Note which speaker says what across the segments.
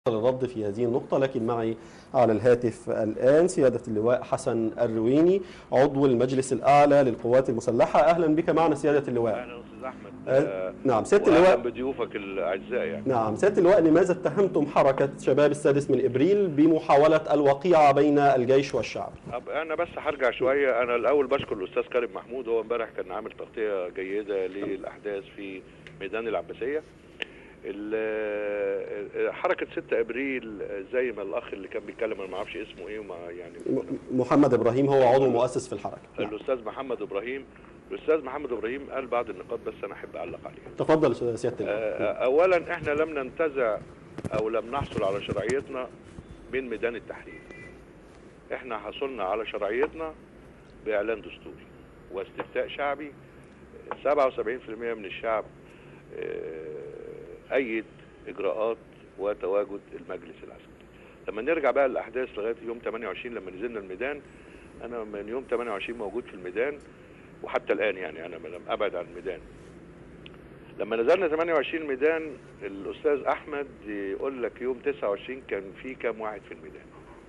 Speaker 1: الرد في هذه النقطة لكن معي على الهاتف الآن سيادة اللواء حسن الرويني عضو المجلس الأعلى للقوات المسلحة أهلا بك معنا سيادة اللواء
Speaker 2: اهلا استاذ احمد
Speaker 1: أه نعم سيادة
Speaker 2: واهلا
Speaker 1: اللواء
Speaker 2: بضيوفك الاعزاء يعني
Speaker 1: نعم سيادة اللواء لماذا اتهمتم حركة شباب السادس من إبريل بمحاولة الوقيعة بين الجيش والشعب
Speaker 2: أب- انا بس هرجع شويه انا الاول بشكر الاستاذ كريم محمود هو امبارح كان عامل تغطيه جيده للاحداث في ميدان العباسيه ال- حركه 6 ابريل زي ما الاخ اللي كان بيتكلم انا ما اعرفش اسمه ايه وما يعني
Speaker 1: م- محمد إبراهيم هو عضو مؤسس في الحركة نعم.
Speaker 2: الاستاذ محمد ابراهيم الاستاذ محمد ابراهيم قال بعض النقاط بس انا احب اعلق عليها
Speaker 1: تفضل سيادة اللواء
Speaker 2: آه، اولا احنا لم ننتزع او لم نحصل على شرعيتنا من ميدان التحرير احنا حصلنا على شرعيتنا باعلان دستوري واستفتاء شعبي 77% من الشعب آه، ايد اجراءات وتواجد المجلس العسكري لما نرجع بقى للاحداث لغايه يوم 28 لما نزلنا الميدان انا من يوم 28 موجود في الميدان وحتى الان يعني انا لم ابعد عن الميدان لما نزلنا 28 ميدان الاستاذ احمد يقول لك يوم 29 كان في كام واحد في الميدان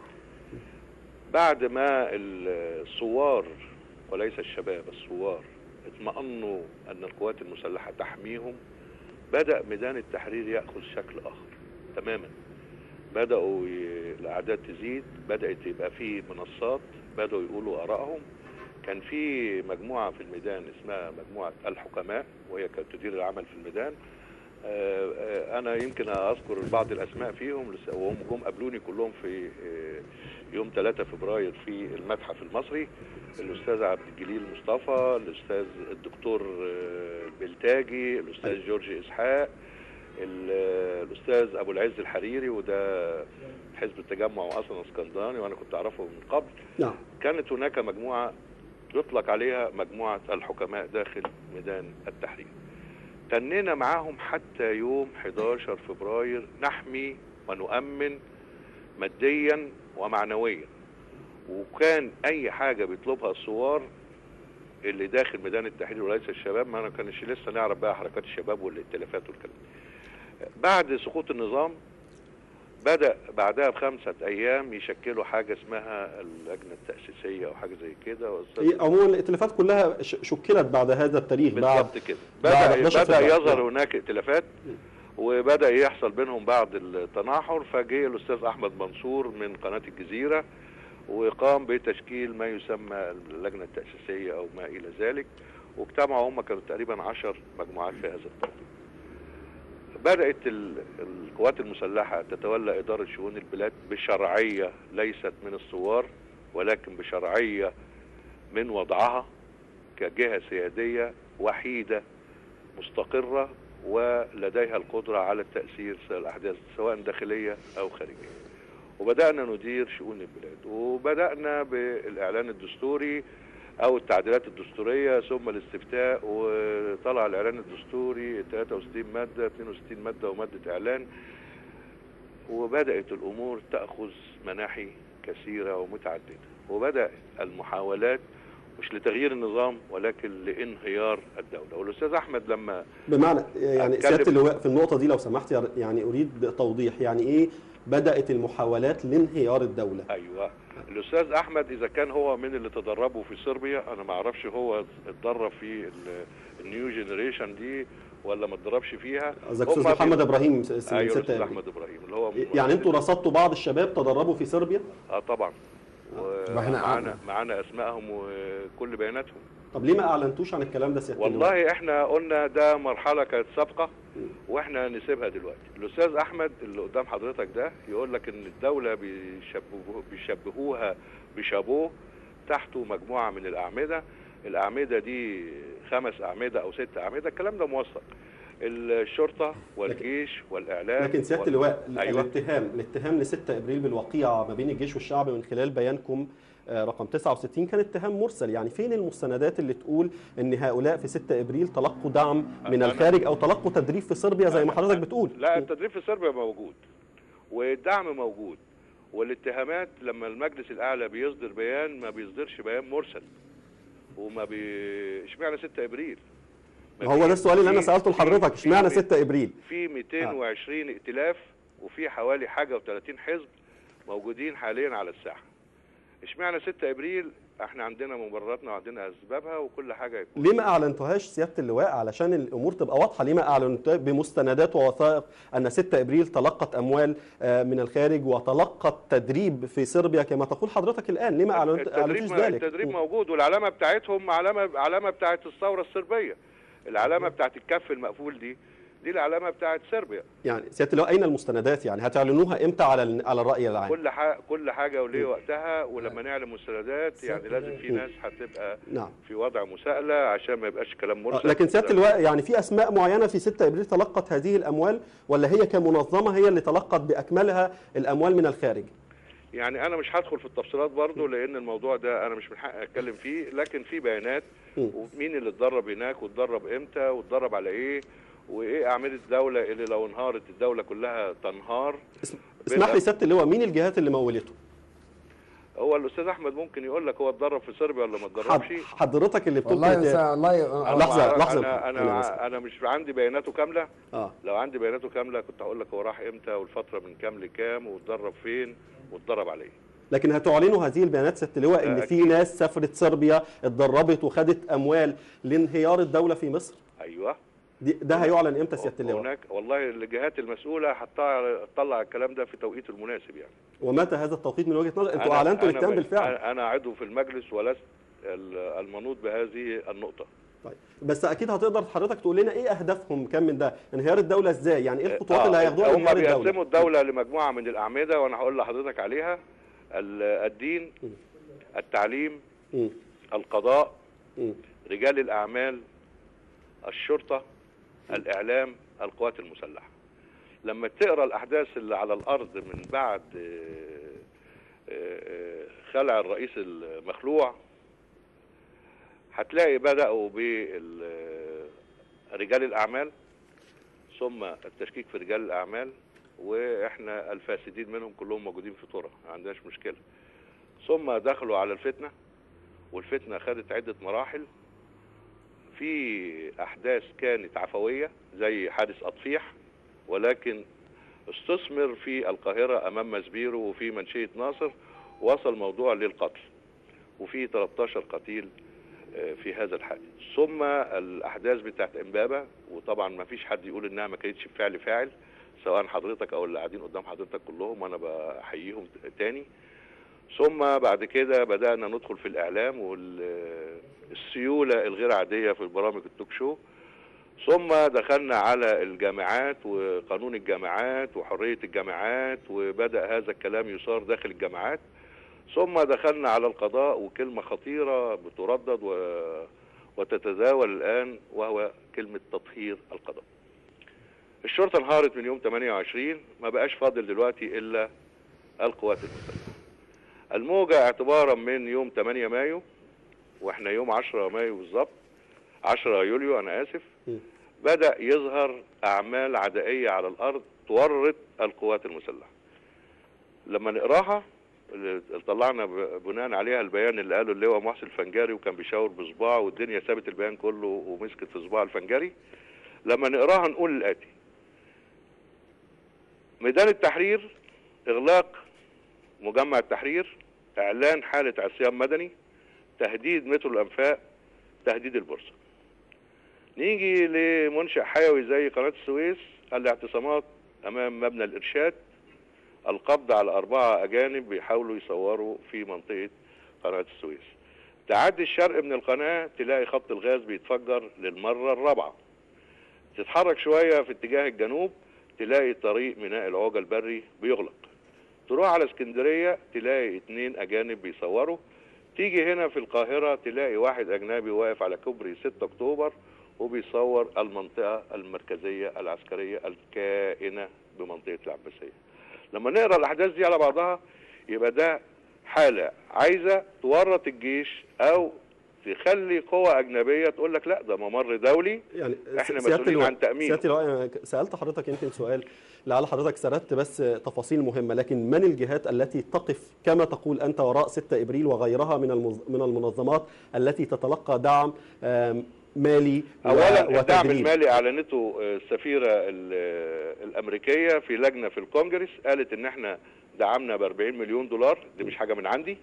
Speaker 2: بعد ما الثوار وليس الشباب الثوار اطمأنوا ان القوات المسلحه تحميهم بدأ ميدان التحرير يأخذ شكل آخر تماما بدأوا ي... الأعداد تزيد بدأت يبقى في منصات بدأوا يقولوا آرائهم كان في مجموعة في الميدان اسمها مجموعة الحكماء وهي كانت تدير العمل في الميدان آه، آه، أنا يمكن أذكر بعض الأسماء فيهم لس- وهم جم قابلوني كلهم في آه، يوم 3 فبراير في المتحف المصري الأستاذ عبد الجليل مصطفى الأستاذ الدكتور آه، بلتاجي الأستاذ جورج إسحاق ال- الأستاذ أبو العز الحريري وده حزب التجمع وأصلا اسكندراني وأنا كنت أعرفه من قبل
Speaker 1: نعم
Speaker 2: كانت هناك مجموعة يطلق عليها مجموعة الحكماء داخل ميدان التحرير تنينا معاهم حتى يوم 11 فبراير نحمي ونؤمن ماديا ومعنويا وكان اي حاجة بيطلبها الثوار اللي داخل ميدان التحرير وليس الشباب ما كانش لسه نعرف بقى حركات الشباب والائتلافات والكلام ده. بعد سقوط النظام بدأ بعدها بخمسة أيام يشكلوا حاجة اسمها اللجنة التأسيسية أو حاجة زي كده وأستاذ-
Speaker 1: هي عموما الائتلافات كلها ش- شكلت بعد هذا التاريخ بعد
Speaker 2: بالظبط كده
Speaker 1: بعد
Speaker 2: بدأ
Speaker 1: 11
Speaker 2: بدأ
Speaker 1: فبراير.
Speaker 2: يظهر
Speaker 1: نعم.
Speaker 2: هناك ائتلافات وبدأ يحصل بينهم بعض التناحر فجه الأستاذ أحمد منصور من قناة الجزيرة وقام بتشكيل ما يسمى اللجنة التأسيسية أو ما إلى ذلك واجتمعوا هم كانوا تقريبا عشر مجموعات في هذا التوقيت بدأت ال- القوات المسلحة تتولى إدارة شؤون البلاد بشرعية ليست من الثوار ولكن بشرعية من وضعها كجهة سيادية وحيدة مستقرة ولديها القدرة على التأثير في الأحداث سواء داخلية أو خارجية وبدأنا ندير شؤون البلاد وبدأنا بالإعلان الدستوري أو التعديلات الدستورية ثم الاستفتاء وطلع الإعلان الدستوري 63 مادة 62 مادة ومادة إعلان وبدأت الأمور تأخذ مناحي كثيرة ومتعددة وبدأ المحاولات مش لتغيير النظام ولكن لانهيار الدولة والأستاذ أحمد لما
Speaker 1: بمعنى يعني
Speaker 2: أتكلم-
Speaker 1: سياده اللواء في النقطه دي لو سمحت يا- يعني اريد توضيح يعني ايه بدات المحاولات لانهيار الدوله
Speaker 2: ايوه الاستاذ احمد اذا كان هو من اللي تدربوا في صربيا انا ما اعرفش هو اتدرب في ال- النيو جنريشن دي ولا ما اتدربش فيها
Speaker 1: قصدك
Speaker 2: هم
Speaker 1: استاذ
Speaker 2: في-
Speaker 1: محمد ابراهيم س- س-
Speaker 2: ايوه
Speaker 1: ستة
Speaker 2: الاستاذ
Speaker 1: أبريل.
Speaker 2: احمد ابراهيم اللي هو
Speaker 1: يعني انتوا رصدتوا بعض الشباب تدربوا في صربيا
Speaker 2: اه طبعا
Speaker 3: وإحنا
Speaker 2: ومعانا معانا اسمائهم وكل بياناتهم
Speaker 1: طب ليه ما اعلنتوش عن الكلام ده سياده اللواء؟
Speaker 2: والله احنا قلنا ده مرحله كانت سابقه واحنا نسيبها دلوقتي الاستاذ احمد اللي قدام حضرتك ده يقول لك ان الدوله بيشبهوه بيشبهوها بشابوه تحته مجموعه من الاعمده الاعمده دي خمس اعمده او ست اعمده الكلام ده موثق الشرطه والجيش والاعلام
Speaker 1: لكن سياده
Speaker 2: وال-
Speaker 1: اللواء
Speaker 2: أيوة.
Speaker 1: الاتهام الاتهام ل 6 ابريل بالوقيعه ما بين الجيش والشعب من خلال بيانكم آه، رقم 69 كان اتهام مرسل يعني فين المستندات اللي تقول ان هؤلاء في 6 ابريل تلقوا دعم من
Speaker 2: أنا-
Speaker 1: الخارج او تلقوا تدريب في صربيا زي ما حضرتك بتقول
Speaker 2: لا التدريب في صربيا موجود والدعم موجود والاتهامات لما المجلس الاعلى بيصدر بيان ما بيصدرش بيان مرسل وما بي اشمعنى 6 ابريل ما
Speaker 1: هو
Speaker 2: في-
Speaker 1: ده السؤال اللي انا
Speaker 2: في-
Speaker 1: سالته
Speaker 2: في-
Speaker 1: لحضرتك
Speaker 2: في-
Speaker 1: اشمعنى
Speaker 2: في-
Speaker 1: 6 ابريل
Speaker 2: في 220 ائتلاف وفي حوالي حاجه و30 حزب موجودين حاليا على الساحه اشمعنى 6 ابريل احنا عندنا مبرراتنا وعندنا اسبابها وكل حاجه يكون
Speaker 1: ليه ما اعلنتوهاش سياده اللواء علشان الامور تبقى واضحه ليه ما اعلنتوها بمستندات ووثائق ان 6 ابريل تلقت اموال آه، من الخارج وتلقت تدريب في صربيا كما تقول حضرتك الان ليه ما أعلنت-
Speaker 2: التدريب
Speaker 1: اعلنتوش
Speaker 2: ما-
Speaker 1: ذلك
Speaker 2: التدريب
Speaker 1: م.
Speaker 2: موجود والعلامه بتاعتهم علامه علامه بتاعت الثوره الصربيه العلامه بتاعت الكف المقفول دي دي العلامه بتاعت صربيا
Speaker 1: يعني سياده اللواء اين المستندات يعني هتعلنوها امتى على ال- على الراي العام
Speaker 2: كل حاجه كل حاجه وليه وقتها ولما نعلن مستندات يعني
Speaker 3: سيادة
Speaker 2: لازم في
Speaker 1: اللواء.
Speaker 2: ناس هتبقى
Speaker 1: نعم
Speaker 2: في وضع مساءله عشان ما يبقاش كلام
Speaker 1: آه،
Speaker 2: مرسل
Speaker 1: لكن سياده اللواء يعني في اسماء معينه في 6 ابريل تلقت هذه الاموال ولا هي كمنظمه هي اللي تلقت باكملها الاموال من الخارج
Speaker 2: يعني انا مش هدخل في التفصيلات برضو لان الموضوع ده انا مش من حقي اتكلم فيه لكن في بيانات
Speaker 1: م.
Speaker 2: ومين اللي اتدرب هناك واتدرب امتى واتدرب على ايه وايه اعمده الدوله اللي لو انهارت الدوله كلها تنهار
Speaker 1: اسم- اسمح لي سياده اللواء مين الجهات اللي مولته
Speaker 2: هو الاستاذ احمد ممكن يقول لك هو اتدرب في صربيا ولا ما
Speaker 1: حد-
Speaker 2: اتدربش
Speaker 1: حضرتك اللي
Speaker 3: والله
Speaker 1: بتلقي
Speaker 3: يا سا- الله ي-
Speaker 2: أنا
Speaker 1: لحظة،
Speaker 2: ما أعرف-
Speaker 1: لحظة.
Speaker 2: انا
Speaker 1: أنا
Speaker 2: انا
Speaker 1: آسف.
Speaker 2: انا مش عندي بياناته كامله
Speaker 1: اه
Speaker 2: لو عندي بياناته كامله كنت هقول لك هو راح امتى والفتره من كام لكام واتدرب فين واتدرب على ايه
Speaker 1: لكن هتعلنوا هذه البيانات سياده اللواء ان
Speaker 2: ده
Speaker 1: في ناس سافرت صربيا اتدربت وخدت اموال لانهيار الدوله في مصر
Speaker 2: ايوه
Speaker 1: دي ده هيعلن امتى سياده اللواء
Speaker 2: هناك والله الجهات المسؤوله هتطلع تطلع الكلام ده في توقيته المناسب يعني
Speaker 1: ومتى هذا التوقيت من وجهه نظر انتوا
Speaker 2: أنا-
Speaker 1: اعلنتوا
Speaker 2: أنا
Speaker 1: الاتهام
Speaker 2: مش-
Speaker 1: بالفعل
Speaker 2: أنا- انا عضو في المجلس ولست ال- المنوط بهذه النقطه
Speaker 1: طيب بس اكيد هتقدر حضرتك تقول لنا ايه اهدافهم كم من ده انهيار الدوله ازاي يعني ايه الخطوات اللي
Speaker 2: آه،
Speaker 1: هياخدوها
Speaker 2: هم
Speaker 1: لانهيار الدوله
Speaker 2: بيقسموا الدوله لمجموعه من الاعمده وانا هقول لحضرتك عليها ال- الدين
Speaker 1: م.
Speaker 2: التعليم
Speaker 1: م.
Speaker 2: القضاء
Speaker 1: م.
Speaker 2: رجال الاعمال الشرطه الاعلام القوات المسلحه لما تقرا الاحداث اللي على الارض من بعد آه، آه، خلع الرئيس المخلوع هتلاقي بداوا برجال الاعمال ثم التشكيك في رجال الاعمال واحنا الفاسدين منهم كلهم موجودين في طرة ما عندناش مشكله ثم دخلوا على الفتنه والفتنه خدت عده مراحل في احداث كانت عفويه زي حادث اطفيح ولكن استثمر في القاهره امام مسبيرو وفي منشيه ناصر وصل موضوع للقتل وفي 13 قتيل آه، في هذا الحادث ثم الاحداث بتاعت امبابه وطبعا ما فيش حد يقول انها ما كانتش بفعل فاعل سواء حضرتك او اللي قاعدين قدام حضرتك كلهم وانا بحييهم تاني ثم بعد كده بدانا ندخل في الاعلام والسيوله الغير عاديه في البرامج التوك شو ثم دخلنا على الجامعات وقانون الجامعات وحريه الجامعات وبدا هذا الكلام يثار داخل الجامعات ثم دخلنا على القضاء وكلمه خطيره بتردد و... وتتداول الان وهو كلمه تطهير القضاء. الشرطه انهارت من يوم 28 ما بقاش فاضل دلوقتي الا القوات المسلحه. الموجه اعتبارا من يوم 8 مايو واحنا يوم 10 مايو بالظبط 10 يوليو انا اسف
Speaker 1: م.
Speaker 2: بدا يظهر اعمال عدائيه على الارض تورط القوات المسلحه. لما نقراها اللي طلعنا ب- بناء عليها البيان اللي قاله اللواء محسن الفنجاري وكان بيشاور بصباعه والدنيا سابت البيان كله ومسكت في صباع الفنجاري لما نقراها نقول الاتي ميدان التحرير اغلاق مجمع التحرير اعلان حاله عصيان مدني تهديد مترو الانفاق تهديد البورصه نيجي لمنشأ حيوي زي قناه السويس الاعتصامات امام مبنى الارشاد القبض على أربعة أجانب بيحاولوا يصوروا في منطقة قناة السويس تعدي الشرق من القناة تلاقي خط الغاز بيتفجر للمرة الرابعة تتحرك شوية في اتجاه الجنوب تلاقي طريق ميناء العوجة البري بيغلق تروح على اسكندرية تلاقي اتنين أجانب بيصوروا تيجي هنا في القاهرة تلاقي واحد أجنبي واقف على كوبري 6 أكتوبر وبيصور المنطقة المركزية العسكرية الكائنة بمنطقة العباسية لما نقرا الاحداث دي على بعضها يبقى ده حاله عايزه تورط الجيش او تخلي قوى اجنبيه تقول لك لا ده ممر دولي
Speaker 1: يعني
Speaker 2: إحنا
Speaker 1: سيادة
Speaker 2: مسؤولين
Speaker 1: اللواء-
Speaker 2: عن تأمينه.
Speaker 1: سياده اللواء أنا سالت حضرتك يمكن سؤال لعل حضرتك سردت بس تفاصيل مهمه لكن من الجهات التي تقف كما تقول انت وراء 6 ابريل وغيرها من المز- من المنظمات التي تتلقى دعم آم، مالي و-
Speaker 2: اولا الدعم
Speaker 1: وتدريب
Speaker 2: المالي اعلنته السفيره ال- الامريكيه في لجنه في الكونجرس قالت ان احنا دعمنا ب 40 مليون دولار دي مش حاجه من عندي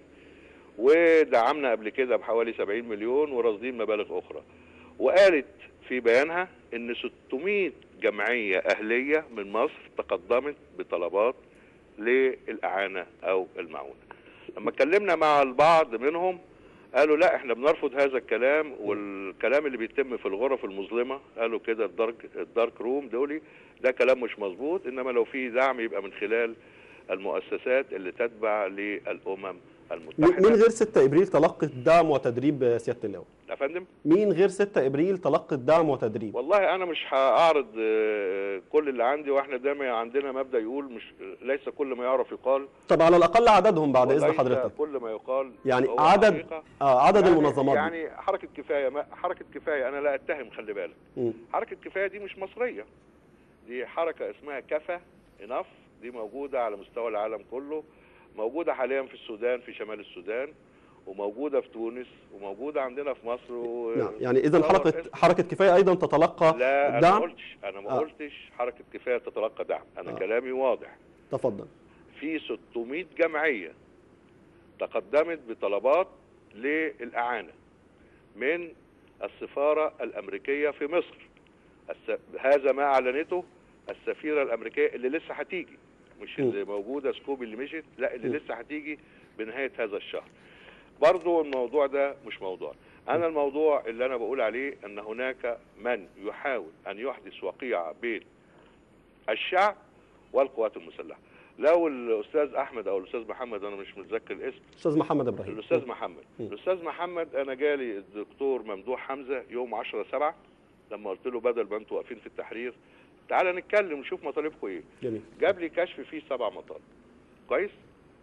Speaker 2: ودعمنا قبل كده بحوالي 70 مليون وراصدين مبالغ اخرى وقالت في بيانها ان 600 جمعيه اهليه من مصر تقدمت بطلبات للاعانه او المعونه لما اتكلمنا مع البعض منهم قالوا لا احنا بنرفض هذا الكلام والكلام اللي بيتم في الغرف المظلمه قالوا كده الدارك الدارك روم دولي ده كلام مش مظبوط انما لو في دعم يبقى من خلال المؤسسات اللي تتبع للامم المتحده
Speaker 1: مين غير 6 ابريل تلقت دعم وتدريب سياده اللواء
Speaker 2: يا فندم
Speaker 1: مين غير 6 ابريل تلقت دعم وتدريب
Speaker 2: والله انا مش هعرض آه، كل اللي عندي واحنا دايما عندنا مبدا يقول مش ليس كل ما يعرف يقال
Speaker 1: طب على الاقل عددهم بعد اذن
Speaker 2: وليس
Speaker 1: حضرتك
Speaker 2: كل ما يقال
Speaker 1: يعني
Speaker 2: هو
Speaker 1: عدد
Speaker 2: حقيقة.
Speaker 1: اه عدد
Speaker 2: يعني
Speaker 1: المنظمات دي.
Speaker 2: يعني حركه كفايه ما حركه كفايه انا لا اتهم خلي بالك
Speaker 1: مم.
Speaker 2: حركه كفايه دي مش مصريه دي حركه اسمها كفا انف دي موجوده على مستوى العالم كله موجوده حاليا في السودان في شمال السودان وموجوده في تونس وموجوده عندنا في مصر و...
Speaker 1: نعم يعني اذا
Speaker 2: تصور
Speaker 1: حركه
Speaker 2: اسم-
Speaker 1: حركه كفايه ايضا تتلقى
Speaker 2: لا انا ما
Speaker 1: دعم
Speaker 2: قلتش انا ما
Speaker 1: آه.
Speaker 2: قلتش حركه كفايه تتلقى دعم انا
Speaker 1: آه.
Speaker 2: كلامي واضح
Speaker 1: تفضل
Speaker 2: في 600 جمعيه تقدمت بطلبات للاعانه من السفاره الامريكيه في مصر الس... هذا ما اعلنته السفيره الامريكيه اللي لسه هتيجي مش
Speaker 1: م.
Speaker 2: اللي موجوده سكوب اللي مشت لا اللي
Speaker 1: م.
Speaker 2: لسه هتيجي بنهايه هذا الشهر برضو الموضوع ده مش موضوع انا الموضوع اللي انا بقول عليه ان هناك من يحاول ان يحدث وقيعه بين الشعب والقوات المسلحه لو الاستاذ احمد او الاستاذ محمد انا مش متذكر الاسم
Speaker 1: استاذ محمد ابراهيم
Speaker 2: الاستاذ محمد
Speaker 1: م.
Speaker 2: الاستاذ محمد انا جالي الدكتور ممدوح حمزه يوم 10 7 لما قلت له بدل ما انتوا واقفين في التحرير تعالى نتكلم ونشوف مطالبكم ايه
Speaker 1: جميل
Speaker 2: جاب لي كشف فيه سبع مطالب كويس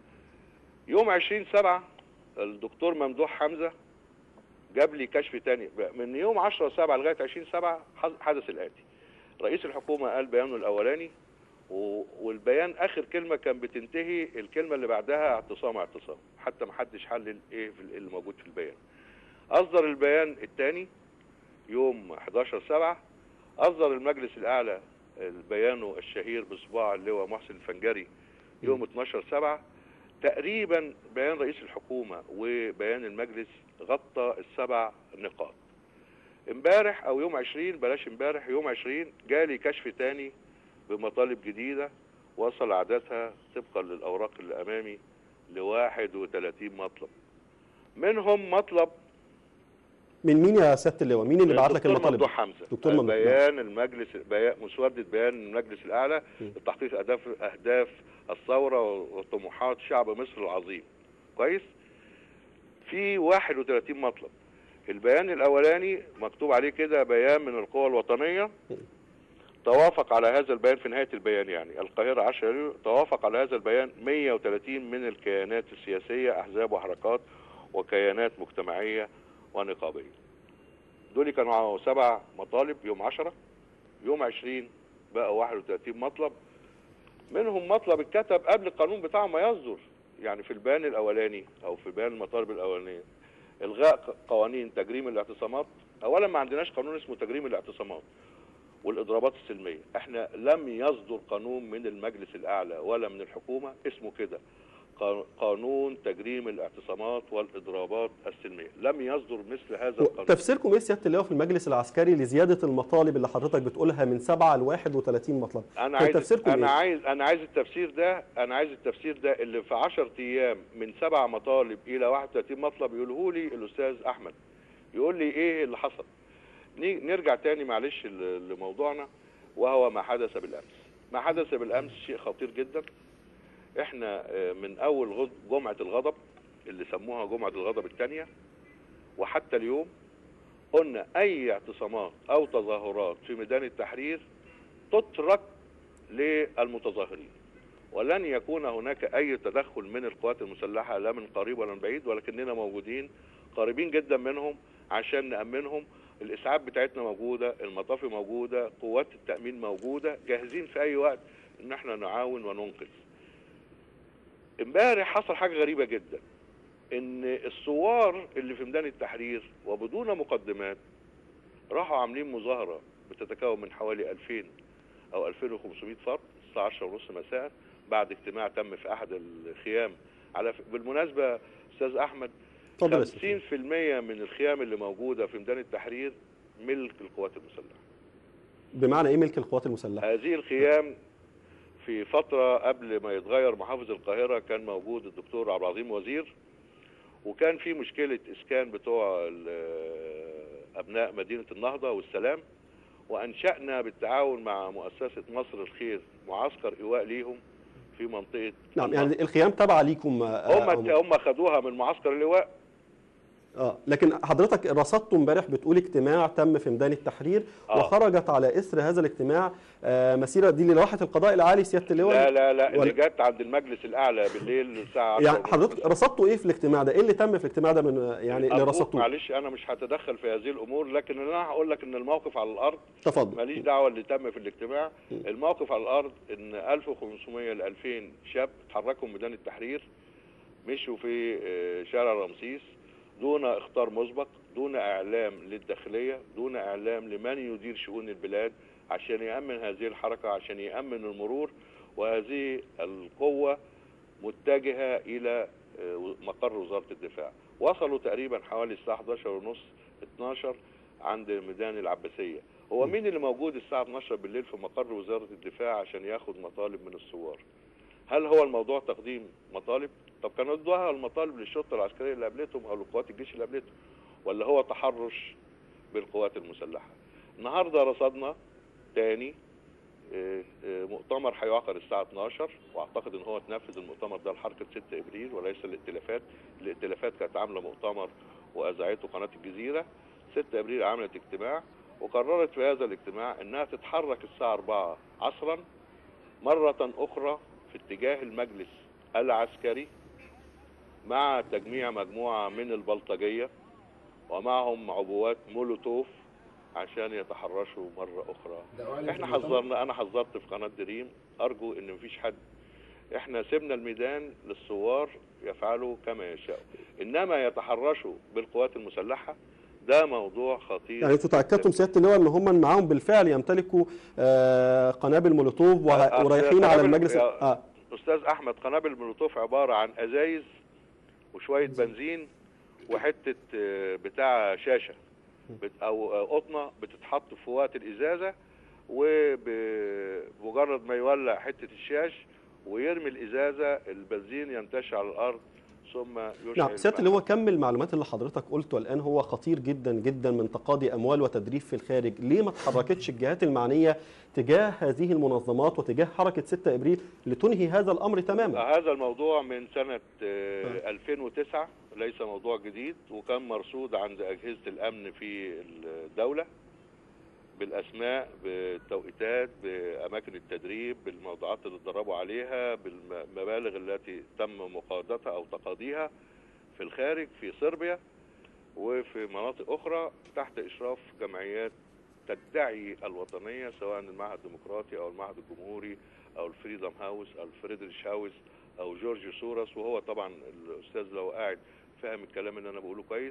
Speaker 2: يوم 20 7 الدكتور ممدوح حمزه جاب لي كشف تاني من يوم 10 7 لغايه 20 7 حدث الاتي رئيس الحكومه قال بيانه الاولاني و- والبيان اخر كلمه كان بتنتهي الكلمه اللي بعدها اعتصام اعتصام حتى ما حدش حلل ايه في ال- اللي موجود في البيان اصدر البيان الثاني يوم 11 7 اصدر المجلس الاعلى بيانه الشهير بصباع اللواء محسن الفنجري يوم 12 7 تقريبا بيان رئيس الحكومه وبيان المجلس غطى السبع نقاط امبارح او يوم 20 بلاش امبارح يوم 20 جالي كشف تاني بمطالب جديده وصل عددها طبقا للاوراق اللي امامي ل 31 مطلب منهم مطلب
Speaker 1: من مين يا سياده اللواء مين اللي بعت لك
Speaker 2: دكتور
Speaker 1: المطالب
Speaker 2: ممدوح حمزه
Speaker 1: دكتور ممدوح،
Speaker 2: بيان المجلس بيان مسوده بيان المجلس الاعلى
Speaker 1: م.
Speaker 2: لتحقيق اهداف اهداف الثوره وطموحات شعب مصر العظيم كويس في 31 مطلب البيان الاولاني مكتوب عليه كده بيان من القوى الوطنيه توافق على هذا البيان في نهايه البيان يعني القاهره 10 يوليو توافق على هذا البيان 130 من الكيانات السياسيه احزاب وحركات وكيانات مجتمعيه ونقابيه دول كانوا سبع مطالب يوم 10 يوم 20 بقى 31 مطلب منهم مطلب اتكتب قبل القانون بتاعه ما يصدر يعني في البيان الاولاني او في بيان المطالب الاولانيه الغاء ق- قوانين تجريم الاعتصامات اولا ما عندناش قانون اسمه تجريم الاعتصامات والاضرابات السلميه احنا لم يصدر قانون من المجلس الاعلى ولا من الحكومه اسمه كده قا- قانون تجريم الاعتصامات والاضرابات السلميه لم يصدر مثل هذا القانون
Speaker 1: تفسيركم ايه سياده اللواء في المجلس العسكري لزياده المطالب اللي حضرتك بتقولها من 7 ل 31 مطلب
Speaker 2: انا
Speaker 1: كان
Speaker 2: عايز
Speaker 1: تفسيركم
Speaker 2: انا
Speaker 1: إيه؟
Speaker 2: عايز انا عايز التفسير ده انا عايز التفسير ده اللي في 10 ايام من سبع مطالب الى 31 مطلب يقوله لي الاستاذ احمد يقول لي ايه اللي حصل ني- نرجع تاني معلش ل- لموضوعنا وهو ما حدث بالامس ما حدث بالامس شيء خطير جدا احنا آه، من اول غض- جمعه الغضب اللي سموها جمعه الغضب الثانيه وحتى اليوم قلنا اي اعتصامات او تظاهرات في ميدان التحرير تترك للمتظاهرين ولن يكون هناك اي تدخل من القوات المسلحه لا من قريب ولا من بعيد ولكننا موجودين قريبين جدا منهم عشان نامنهم الاسعاف بتاعتنا موجوده المطافي موجوده قوات التامين موجوده جاهزين في اي وقت ان احنا نعاون وننقذ امبارح حصل حاجه غريبه جدا ان الثوار اللي في ميدان التحرير وبدون مقدمات راحوا عاملين مظاهره بتتكون من حوالي 2000 او 2500 فرد الساعه 10 ونص مساء بعد اجتماع تم في احد الخيام على ف... بالمناسبه استاذ احمد 50%
Speaker 1: اتفضل يا أستاذ.
Speaker 2: من الخيام اللي موجوده في ميدان التحرير ملك القوات المسلحه
Speaker 1: بمعنى ايه ملك القوات المسلحه
Speaker 2: هذه الخيام في فترة قبل ما يتغير محافظ القاهرة كان موجود الدكتور عبد العظيم وزير وكان في مشكلة إسكان بتوع ال- أبناء مدينة النهضة والسلام وأنشأنا بالتعاون مع مؤسسة مصر الخير معسكر إيواء ليهم في منطقة
Speaker 1: نعم
Speaker 2: النهضة.
Speaker 1: يعني الخيام تابعه ليكم آه،
Speaker 2: هم
Speaker 1: آه،
Speaker 2: هم خدوها من معسكر الإيواء
Speaker 1: اه لكن حضرتك رصدتوا امبارح بتقول اجتماع تم في ميدان التحرير
Speaker 2: آه.
Speaker 1: وخرجت على اثر هذا الاجتماع آه، مسيره دي للوحه القضاء العالي سياده اللواء
Speaker 2: لا لا لا اللي
Speaker 1: ولا-
Speaker 2: جت عند المجلس الأعلى بالليل الساعة 10
Speaker 1: يعني
Speaker 2: ونص.
Speaker 1: حضرتك رصدتوا ايه في الاجتماع ده؟ ايه اللي تم في الاجتماع ده من يعني اللي
Speaker 2: أرجوك
Speaker 1: رصدتوه؟
Speaker 2: معلش أنا مش هتدخل في هذه الأمور لكن أنا هقول لك إن الموقف على الأرض
Speaker 1: تفضل
Speaker 2: ماليش دعوه اللي تم في الاجتماع الموقف على الارض ان 1500 ل 2000 شاب اتحركوا من ميدان التحرير مشوا في آه، شارع رمسيس دون اختار مسبق دون اعلام للداخليه دون اعلام لمن يدير شؤون البلاد عشان يامن هذه الحركه عشان يامن المرور وهذه القوه متجهه الى آه، مقر وزاره الدفاع وصلوا تقريبا حوالي الساعه 11 ونص 12 عند ميدان العباسيه هو مين اللي موجود الساعه 12 بالليل في مقر وزاره الدفاع عشان ياخد مطالب من الثوار هل هو الموضوع تقديم مطالب طب كانوا ادوها المطالب للشرطه العسكريه اللي قابلتهم او لقوات الجيش اللي قابلتهم ولا هو تحرش بالقوات المسلحه النهارده رصدنا تاني آه، آه، مؤتمر هيعقد الساعه 12 واعتقد ان هو اتنفذ المؤتمر ده لحركه 6 ابريل وليس الائتلافات الائتلافات كانت عامله مؤتمر واذاعته قناه الجزيره 6 ابريل عملت اجتماع وقررت في هذا الاجتماع انها تتحرك الساعه 4 عصرا مره اخرى في اتجاه المجلس العسكري مع تجميع مجموعه من البلطجيه ومعهم عبوات مولوتوف عشان يتحرشوا مره اخرى
Speaker 3: ده أعلن في
Speaker 2: احنا
Speaker 3: المؤتمر؟
Speaker 2: حذرنا انا حذرت في قناه دريم ارجو ان مفيش حد احنا سيبنا الميدان للثوار يفعلوا كما يشاءوا انما يتحرشوا بالقوات المسلحه ده موضوع خطير
Speaker 1: يعني انتوا تاكدتم سياده اللواء ان هم معاهم بالفعل يمتلكوا آه، قنابل مولوتوف وه-
Speaker 2: آه،
Speaker 1: ورايحين على
Speaker 2: قنابل-
Speaker 1: المجلس
Speaker 2: يا-
Speaker 1: اه
Speaker 2: استاذ احمد قنابل مولوتوف عباره عن ازايز وشويه بنزين وحته آه، بتاع شاشه بت- او آه، قطنه بتتحط في وقت الازازه وبمجرد ما يولع حته الشاش ويرمي الازازه البنزين ينتشر على الارض ثم يشعل
Speaker 1: نعم سياده
Speaker 2: الفحم.
Speaker 1: اللواء كم المعلومات اللي حضرتك قلته الان هو خطير جدا جدا من تقاضي اموال وتدريب في الخارج ليه ما تحركتش الجهات المعنيه تجاه هذه المنظمات وتجاه حركه 6 ابريل لتنهي هذا الامر تماما
Speaker 2: هذا الموضوع من سنة آه، 2009 ليس موضوع جديد وكان مرصود عند أجهزة الأمن في الدولة بالأسماء بالتوقيتات بأماكن التدريب بالموضوعات اللي اتدربوا عليها بالمبالغ التي تم مقاضتها أو تقاضيها في الخارج في صربيا وفي مناطق أخرى تحت إشراف جمعيات تدعي الوطنية سواء المعهد الديمقراطي أو المعهد الجمهوري او الفريدم هاوس او الفريدريش هاوس او جورج سوروس وهو طبعا الاستاذ لو قاعد فاهم الكلام اللي انا بقوله كويس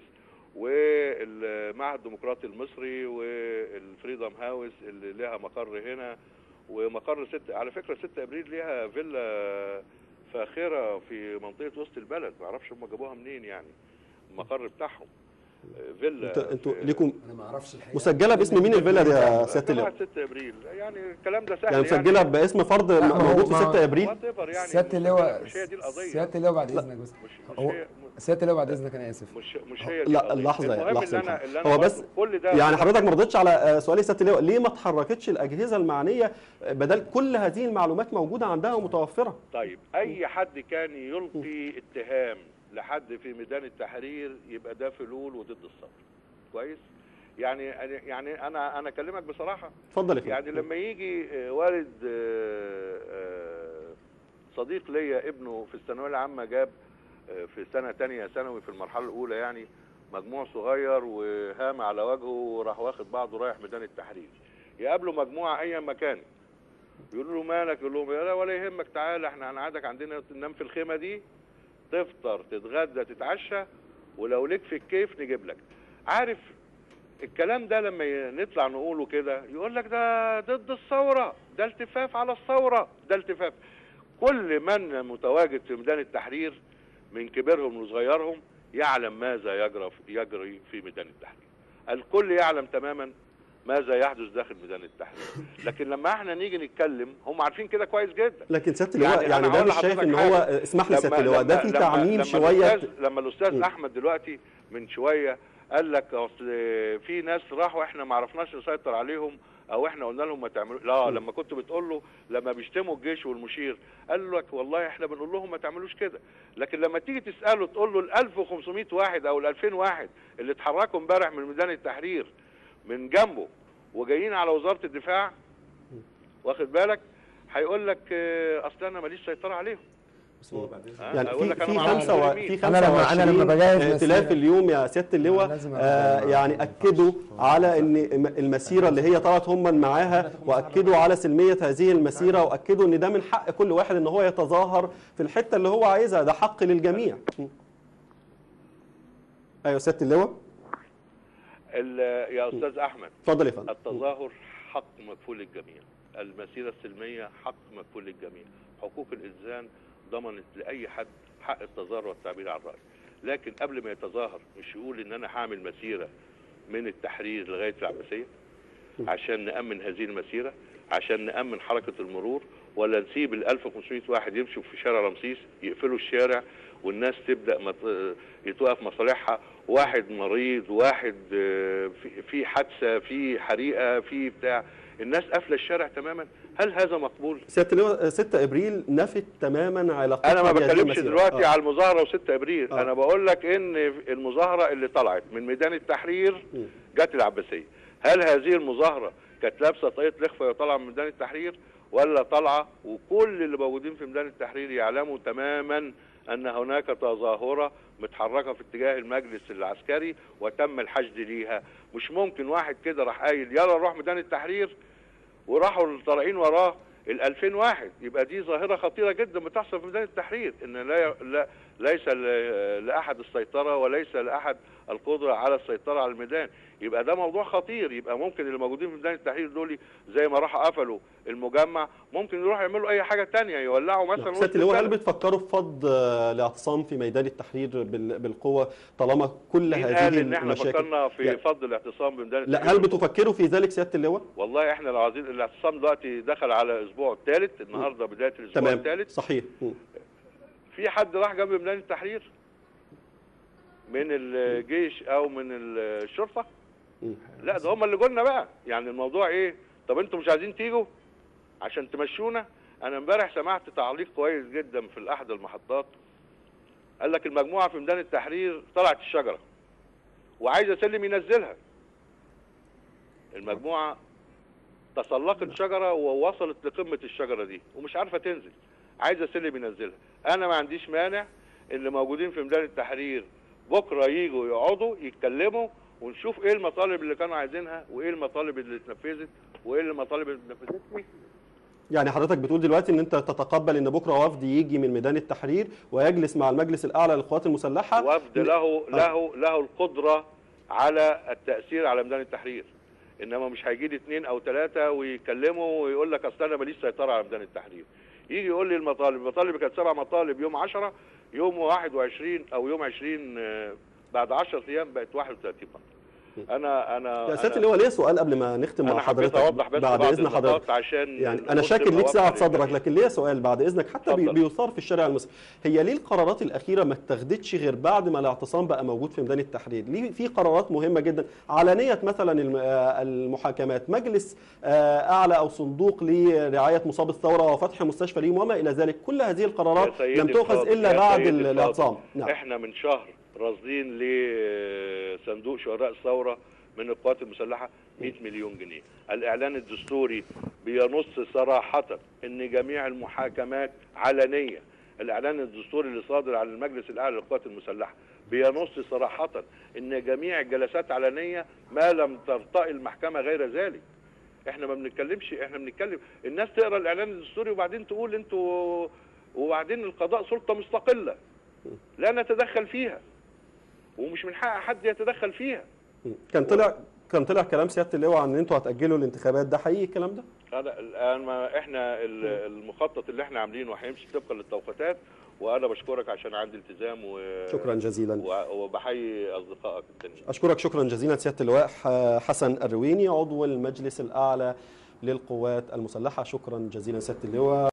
Speaker 2: والمعهد الديمقراطي المصري والفريدم هاوس اللي لها مقر هنا ومقر ست على فكره 6 ابريل ليها فيلا فاخره في منطقه وسط البلد ما اعرفش هم جابوها منين يعني المقر بتاعهم فيلا
Speaker 1: انتوا انتوا
Speaker 2: في-
Speaker 1: ليكم
Speaker 3: انا ما اعرفش الحقيقه
Speaker 1: مسجله باسم مين الفيلا دي يا سياده
Speaker 2: جماعة
Speaker 1: اللواء
Speaker 2: 6 ابريل يعني الكلام ده سهل
Speaker 1: يعني مسجله باسم فرد
Speaker 3: لا، ما هو-
Speaker 1: موجود في
Speaker 3: ما هو-
Speaker 1: 6 ابريل
Speaker 2: whatever يعني
Speaker 3: سياده اللواء
Speaker 2: مش هي دي القضيه
Speaker 3: سياده اللواء بعد اذنك بس
Speaker 2: مش مش
Speaker 3: هو
Speaker 2: هي
Speaker 3: سياده اللواء بعد اذنك انا اسف
Speaker 2: مش مش هي دي
Speaker 1: لا
Speaker 2: القضية.
Speaker 1: لحظه
Speaker 2: المهم
Speaker 1: لحظه
Speaker 2: اللي انا اللي انا
Speaker 1: هو بس
Speaker 2: قلته، كل ده
Speaker 1: يعني حضرتك ما ردتش على آه، سؤالي سياده اللواء ليه ما اتحركتش الاجهزه المعنيه آه، بدل كل هذه المعلومات موجوده عندها ومتوفره
Speaker 2: طيب اي حد كان يلقي اتهام لحد في ميدان التحرير يبقى ده فلول وضد الثوره كويس يعني يعني انا انا اكلمك بصراحه
Speaker 1: اتفضل يا فندم
Speaker 2: يعني لما يجي آه، والد آه، آه، صديق ليا ابنه في الثانويه العامه جاب آه، في سنه تانية ثانوي في المرحله الاولى يعني مجموع صغير وهام على وجهه وراح واخد بعضه رايح ميدان التحرير يقابله مجموعه اي مكان يقولوا له مالك يقول لهم لا ولا يهمك تعالى احنا هنقعدك عندنا تنام في الخيمه دي تفطر تتغدى تتعشى ولو ليك في الكيف نجيب لك عارف الكلام ده لما ي- نطلع نقوله كده يقول لك ده ضد الثوره ده التفاف على الثوره ده التفاف كل من متواجد في ميدان التحرير من كبيرهم وصغيرهم يعلم ماذا يجرى يجري في ميدان التحرير الكل يعلم تماما ماذا يحدث داخل ميدان التحرير لكن لما احنا نيجي نتكلم هم عارفين كده كويس جدا
Speaker 1: لكن سياده اللواء
Speaker 2: يعني
Speaker 1: يعني,
Speaker 2: أنا
Speaker 1: ده
Speaker 2: هقول
Speaker 1: مش شايف
Speaker 2: لحضرتك
Speaker 1: ان هو
Speaker 2: حاجة.
Speaker 1: اسمح لي سياده اللواء ده في
Speaker 2: لما-
Speaker 1: تعميم
Speaker 2: لما
Speaker 1: شويه
Speaker 2: الأستاذ لما الاستاذ
Speaker 1: م.
Speaker 2: احمد دلوقتي من شويه قال لك اصل في ناس راحوا احنا ما عرفناش نسيطر عليهم او احنا قلنا لهم ما تعملوا لا لما كنت بتقول له لما بيشتموا الجيش والمشير قال لك والله احنا بنقول لهم ما تعملوش كده لكن لما تيجي تساله تقول له ال 1500 واحد او ال 2000 واحد اللي اتحركوا امبارح من ميدان التحرير من جنبه وجايين على وزاره الدفاع واخد بالك هيقول لك اه، اصل انا ماليش سيطره عليهم ها؟
Speaker 1: يعني
Speaker 2: هيقول
Speaker 1: في
Speaker 2: لك أنا
Speaker 1: في
Speaker 2: ما أعرفش
Speaker 1: خمسة و...
Speaker 2: مين.
Speaker 1: في
Speaker 3: أنا لما-
Speaker 1: 25
Speaker 3: أنا لما بجهز
Speaker 1: ائتلاف
Speaker 3: مسيرة-
Speaker 1: اليوم يا سياده اللواء
Speaker 3: لازم أبقى-
Speaker 1: آه يعني اكدوا على ان المسيره اللي هي طلعت هم معاها واكدوا على سلميه هذه المسيره واكدوا ان ده من حق كل واحد ان هو يتظاهر في الحته اللي هو عايزها ده حق للجميع م. ايوه سياده اللواء
Speaker 2: ال- يا استاذ احمد
Speaker 1: اتفضل يا فندم
Speaker 2: التظاهر حق مكفول للجميع المسيرة السلمية حق مكفول للجميع حقوق الإنسان ضمنت لأي حد حق التظاهر والتعبير عن الرأي لكن قبل ما يتظاهر مش يقول إن أنا هعمل مسيرة من التحرير لغاية العباسية عشان نأمن هذه المسيرة عشان نأمن حركة المرور ولا نسيب ال 1500 واحد يمشوا في شارع رمسيس يقفلوا الشارع والناس تبدأ مط- يتوقف مصالحها واحد مريض واحد آه، في- في حادثة في حريقة في بتاع النااس قافلة الشارع تماما هل هذا مقبول؟
Speaker 1: سياده اللواء 6 ابريل نفت تماما علاقتها
Speaker 2: انا ما
Speaker 1: بهذه
Speaker 2: بتكلمش
Speaker 1: المسيرة.
Speaker 2: دلوقتي
Speaker 1: آه.
Speaker 2: على المظاهره و6 ابريل
Speaker 1: آه.
Speaker 2: انا بقول لك ان المظاهره اللي طلعت من ميدان التحرير
Speaker 1: م.
Speaker 2: جت العباسيه هل هذه المظاهره كانت لابسه طاقيه لخفه وطالعه من ميدان التحرير ولا طالعه وكل اللي موجودين في ميدان التحرير يعلموا تماما ان هناك تظاهره متحركه في اتجاه المجلس العسكري وتم الحشد ليها مش ممكن واحد كده راح قايل يلا نروح ميدان التحرير وراحوا طالعين وراه ال 2000 واحد يبقى دي ظاهره خطيره جدا بتحصل في ميدان التحرير ان لا, لا ليس ل- لاحد السيطره وليس لاحد القدره على السيطره على الميدان يبقى ده موضوع خطير يبقى ممكن اللي موجودين في ميدان التحرير دول زي ما راحوا قفلوا المجمع ممكن يروحوا يعملوا اي حاجه تانية يولعوا مثلا
Speaker 1: سياده
Speaker 2: وسط
Speaker 1: اللواء هل
Speaker 2: البلد.
Speaker 1: بتفكروا في فض آه، الاعتصام في ميدان التحرير بال- بالقوه طالما كل
Speaker 2: مين
Speaker 1: هذه
Speaker 2: قال ان احنا
Speaker 1: المشاكل
Speaker 2: فكرنا في
Speaker 1: يعني-
Speaker 2: فض الاعتصام بميدان
Speaker 1: لا
Speaker 2: التحرير
Speaker 1: هل بتفكروا في ذلك سياده اللواء؟
Speaker 2: والله احنا لو عايزين الاعتصام دلوقتي دخل على اسبوعه الثالث النهارده بدايه الاسبوع
Speaker 1: تمام
Speaker 2: الثالث
Speaker 1: صحيح م.
Speaker 2: في حد راح جنب ميدان التحرير من الجيش او من الشرطه
Speaker 1: م.
Speaker 2: لا ده هم اللي قلنا بقى يعني الموضوع ايه طب انتوا مش عايزين تيجوا عشان تمشونا انا امبارح سمعت تعليق كويس جدا في احد المحطات قال لك المجموعه في ميدان التحرير طلعت الشجره وعايزه سلم ينزلها المجموعه تسلقت شجره ووصلت لقمه الشجره دي ومش عارفه تنزل عايزه سلم ينزلها انا ما عنديش مانع اللي موجودين في ميدان التحرير بكره يجوا يقعدوا يتكلموا ونشوف ايه المطالب اللي كانوا عايزينها وايه المطالب اللي اتنفذت وايه المطالب اللي اتنفذتش
Speaker 1: يعني حضرتك بتقول دلوقتي ان انت تتقبل ان بكره وفد يجي من ميدان التحرير ويجلس مع المجلس الاعلى للقوات المسلحه
Speaker 2: وفد له له له القدره على التاثير على ميدان التحرير انما مش هيجي لي اثنين او ثلاثه ويكلموا ويقول لك اصل انا ماليش سيطره على ميدان التحرير يجي يقول لي المطالب المطالب كانت سبع مطالب يوم 10 يوم 21 او يوم 20 آه، بعد 10 ايام بقت 31 مطلب انا انا
Speaker 1: يا سياده
Speaker 2: أنا-
Speaker 1: اللواء ليا سؤال قبل ما نختم مع
Speaker 2: انا حبيت
Speaker 1: حضرتك
Speaker 2: اوضح بس
Speaker 1: بعد
Speaker 2: بعض
Speaker 1: اذن
Speaker 2: النقاط
Speaker 1: حضرتك
Speaker 2: عشان
Speaker 1: يعني انا
Speaker 2: الأمور
Speaker 1: شاكر
Speaker 2: تبقى
Speaker 1: ليك سعه
Speaker 2: واضحة
Speaker 1: صدرك
Speaker 2: للجميع.
Speaker 1: لكن ليا سؤال بعد اذنك حتى بي-
Speaker 2: اتفضل.
Speaker 1: بيثار في الشارع المصري هي ليه القرارات الاخيره ما اتخذتش غير بعد ما الاعتصام بقى موجود في ميدان التحرير ليه في قرارات مهمه جدا علانيه مثلا الم- آه، المحاكمات مجلس آه، اعلى او صندوق لرعايه مصاب الثوره وفتح مستشفى ليهم وما الى ذلك كل هذه
Speaker 2: يا
Speaker 1: القرارات
Speaker 2: سيدي
Speaker 1: لم تؤخذ
Speaker 2: الفاضل،
Speaker 1: الا
Speaker 2: يا
Speaker 1: بعد
Speaker 2: سيدي
Speaker 1: ال-
Speaker 2: الفاضل،
Speaker 1: الاعتصام نعم
Speaker 2: احنا من شهر راصدين لصندوق شهداء الثوره من القوات المسلحه 100 مليون جنيه الاعلان الدستوري بينص صراحه ان جميع المحاكمات علنيه الاعلان الدستوري اللي صادر عن المجلس الاعلى للقوات المسلحه بينص صراحه ان جميع الجلسات علنيه ما لم ترتقي المحكمه غير ذلك احنا ما بنتكلمش احنا بنتكلم الناس تقرا الاعلان الدستوري وبعدين تقول انتوا وبعدين القضاء سلطه مستقله لا نتدخل فيها ومش من حق حد يتدخل فيها
Speaker 1: كان طلع كان طلع كلام سياده اللواء عن ان انتوا هتاجلوا الانتخابات ده حقيقي الكلام ده
Speaker 2: انا الان ما احنا ال- المخطط اللي احنا عاملينه هيمشي طبقا للتوقيتات وانا بشكرك عشان عندي التزام و...
Speaker 1: شكرا جزيلا
Speaker 2: و- وبحيي اصدقائك التانيين
Speaker 1: اشكرك شكرا جزيلا سياده اللواء ح- حسن الرويني عضو المجلس الاعلى للقوات المسلحه شكرا جزيلا سياده اللواء